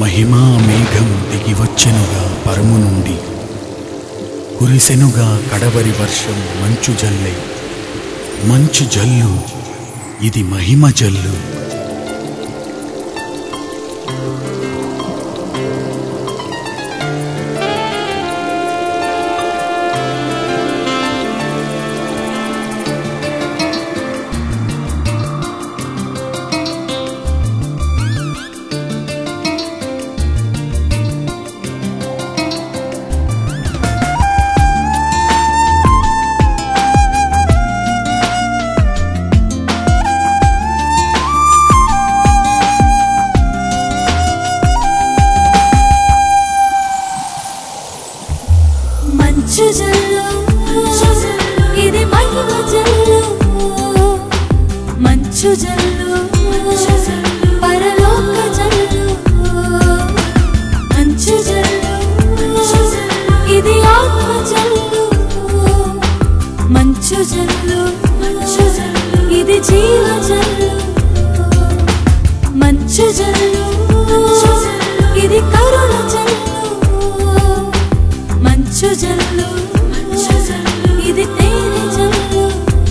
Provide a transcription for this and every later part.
మహిమా మేఘం దిగి వచ్చెనుగా పరము నుండి కురిసెనుగా కడవరి వర్షం మంచు జల్లే మంచు జల్లు ఇది మహిమ జల్లు మంచు జల్లు ఇది మహిమ జల్లు మంచు జల్లు పరలోక జల్లు మంచు జల్లు ఇది ఆత్మ జల్లు మంచు జల్లు ఇది జీవ జల్లు మంచు జల్లు ఇది కరుణ జల్లు మంచు జల్లు ఇది తేనె జల్లు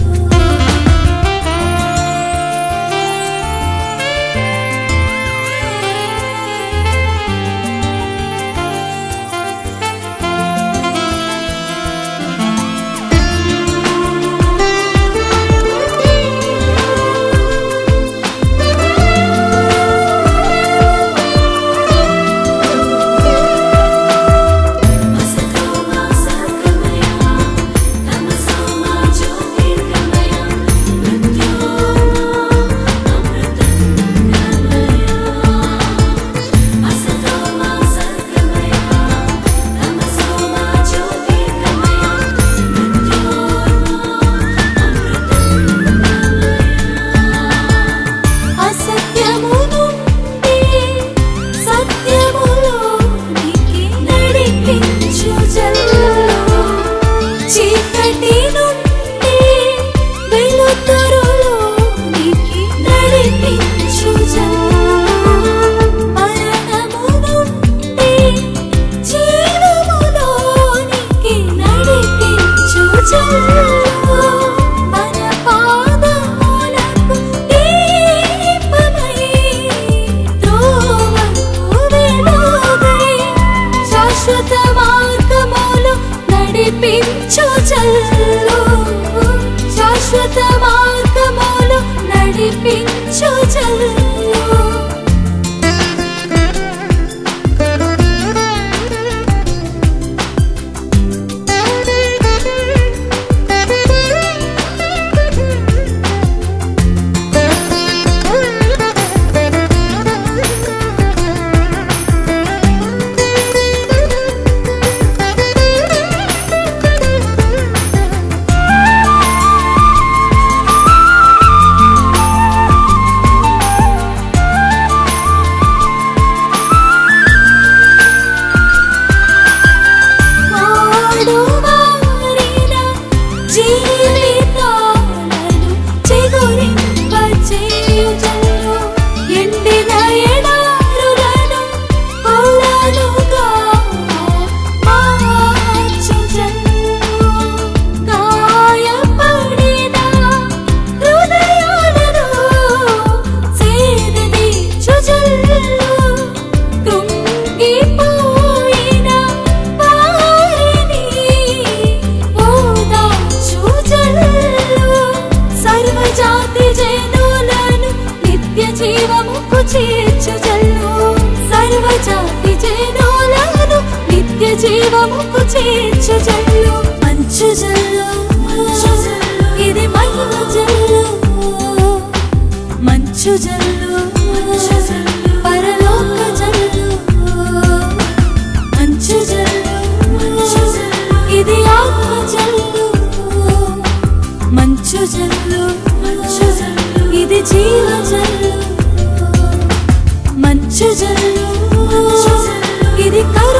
అసత్యము నుండి సత్యములోనికి నడిపించు జల్లు చీకటి నుండి వెలుతురులోనికి నడిపించు జల్లు మరణము నుండి జీవములోనికి నడిపించు జల్లు మన పాదములకు దీపమై త్రోవకు వెలుగై శాశ్వత మార్గములు నడిపించు జల్లు శాశ్వత మార్గములు నడిపించు జల్లు మాడువారిన జీవితాలను చిగురింపచేయు జల్లు. ఎండిన ఎడారులను కొలనుగా మార్చు జల్లు. గాయపడిన హృదయాలను సేదదీర్చు జల్లు. కృంగిపోయిన వారిని ఓదార్చు జల్లు. సర్వజాతి జనులను నిత్య జీవముకు చేర్చు జల్లు సర్వజాతి జనులను నిత్య జీవముకు చేర్చు జల్లు మంచు జల్లు ఇది మహిమ జల్లు మంచు జల్లు పరలోక జల్లు మంచు జల్లు ఇది ఆత్మ జల్లు మంచు జల్లు ఇది జీవ జల్లు మంచు జల్లు ఇది కరుణ